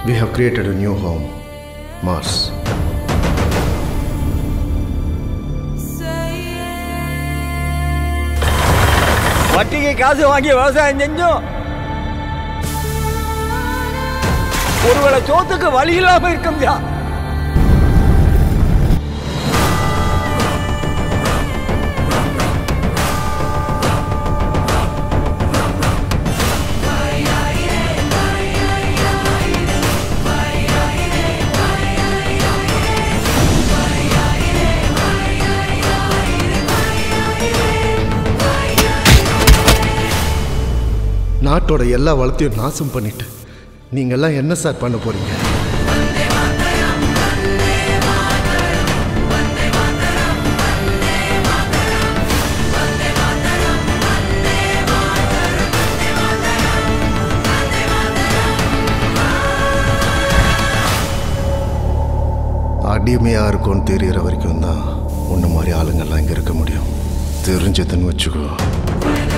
We have created a new home, Mars. வட்டிக்கு காசு வாங்கி விவசாயம் செஞ்சோம் ஒருவேளை சோத்துக்கு வழி இல்லாம இருக்கும்யா நாட்டோட எல்லா வளத்தையும் நாசம் பண்ணிட்டு நீங்கெல்லாம் என்ன சார் பண்ண போறீங்க அடிமையாக இருக்கும்னு தெரிகிற வரைக்கும் தான் உன்ன மாதிரி ஆளுங்கெல்லாம் இங்கே இருக்க முடியும் தெரிஞ்சதுன்னு வச்சுக்கோ